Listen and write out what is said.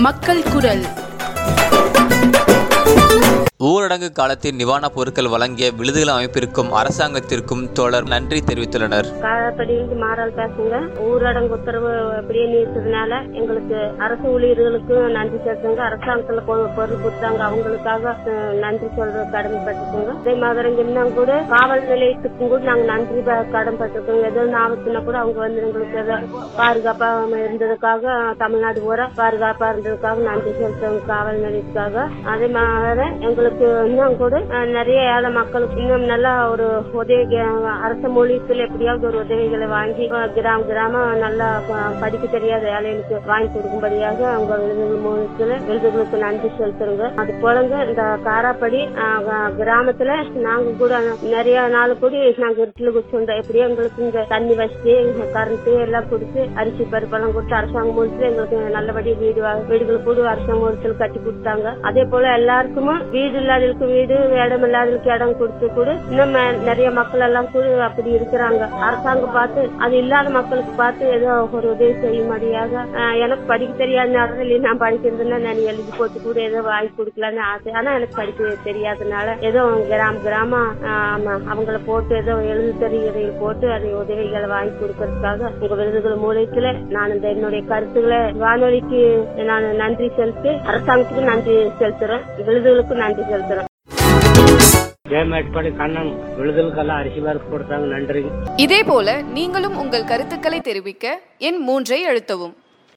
மக்கள் குரல் ஊரடங்கு காலத்தில் நிவாரணப் பொருட்கள் வழங்கிய விழுதுகள் அமைப்பிற்கும் அரசாங்கத்திற்கும் தோழர் நன்றி தெரிவித்துள்ளனர் காலப்படியிலிருந்து மாறால் பேசுங்க ஊரடங்கு உத்தரவு அப்படியே நீட்டதுனால எங்களுக்கு அரசு ஊழியர்களுக்கு நன்றி செலுத்துங்க அரசாங்கத்துல பொ- பொருள் கொடுத்தாங்க அவங்களுக்காக அஹ், நன்றி சொல்ற கடமைப்பட்டிருக்கோங்க அதே மாதிரி இன்னும் கூட காவல் நிலையத்துக்கும் கூட நாங்க நன்றி ப- கடமைப்பட்டிருக்கோங்க ஏதோ ஒண்ணு ஆபத்துனா கூட அவங்க வந்து எங்களுக்கு ஏதோ பாதுகாப்பா இருந்ததுக்காக தமிழ்நாடு பூரா பாதுகாப்பா இருந்ததுக்காக நன்றி செலுத்துவோம் காவல் நிலையத்துக்காக அதே மாதிரி எங்களுக்கு இன்னும் கூட அஹ், நிறைய ஏழை மக்களுக்கு இன்னும் நல்லா ஒரு உதவி அஹ், அரசு மூலியத்தில் எப்படியாவது ஒரு உதவிகளை வாங்கி அஹ், கிராம கிராமம் நல்லா அஹ், படிக்க தெரியாத ஏழைகளுக்கு வாங்கி கொடுக்கும்படியாக அவங்க விருதுகள் மூலத்துல விருதுகளுக்கு நன்றி செலுத்துறோங்க அது போலங்க இந்த காராப்படி அஹ், க- கிராமத்துல நாங்க கூட நிறைய நாள் கூடி நாங்க இருட்டில் குடிச்சோம் எப்படியோ எங்களுக்கு இங்க தண்ணி வசதி கரண்ட் எல்லாம் கொடுத்து அரிசி பருப்பெல்லாம் கொடுத்து அரசாங்க மூலத்துல எங்களுக்கு நல்லபடி வீடு வா- வீடுகள் கூட அரசாங்க மூலத்தில் கட்டி கொடுத்தாங்க அதே போல எல்லாருக்குமே வீடு இல்லாதவங்களுக்கு வீடு இடம் இல்லாதவங்களுக்கு இடம் கொடுத்து கூட இன்னும் ம- நிறைய மக்கள் எல்லாம் கூட அப்படி இருக்கிறாங்க அரசாங்கம் பார்த்து அது இல்லாத மக்களுக்கு பார்த்து ஏதோ ஒரு உதவி செய்யும்படியாக அஹ், எனக்கு படிக்க தெரியாத நேரத்தில் நான் படிக்கிறதுனா நான் எழுதி போட்டு கூட ஏதோ வாங்கி கொடுக்கலான்னு ஆசை ஆனா எனக்கு படிக்க தெரியாதனால ஏதோ கிராம கிராமம் ஆமா, அவங்கள போட்டு ஏதோ எழுது தெரியுதையில் போட்டு அதை உதவிகளை வாங்கி கொடுக்கறதுக்காக உங்க விருதுகள் மூலயத்துல நான் இந்த என்னுடைய கருத்துக்களை வானொலிக்கு நான் நன்றி செலுத்தி அரசாங்கத்துக்கு நன்றி செலுத்துறேன் விருதுகளுக்கும் நன்றி செலுத்துறேன் ஜெயமேட்பாடி கண்ணன் விழுதலுக்கெல்லாம் அரிசி பருப்பு கொடுத்தாங்க நன்றி இதேபோல நீங்களும் உங்கள் கருத்துக்களை தெரிவிக்க எண் மூன்றை அழுத்தவும்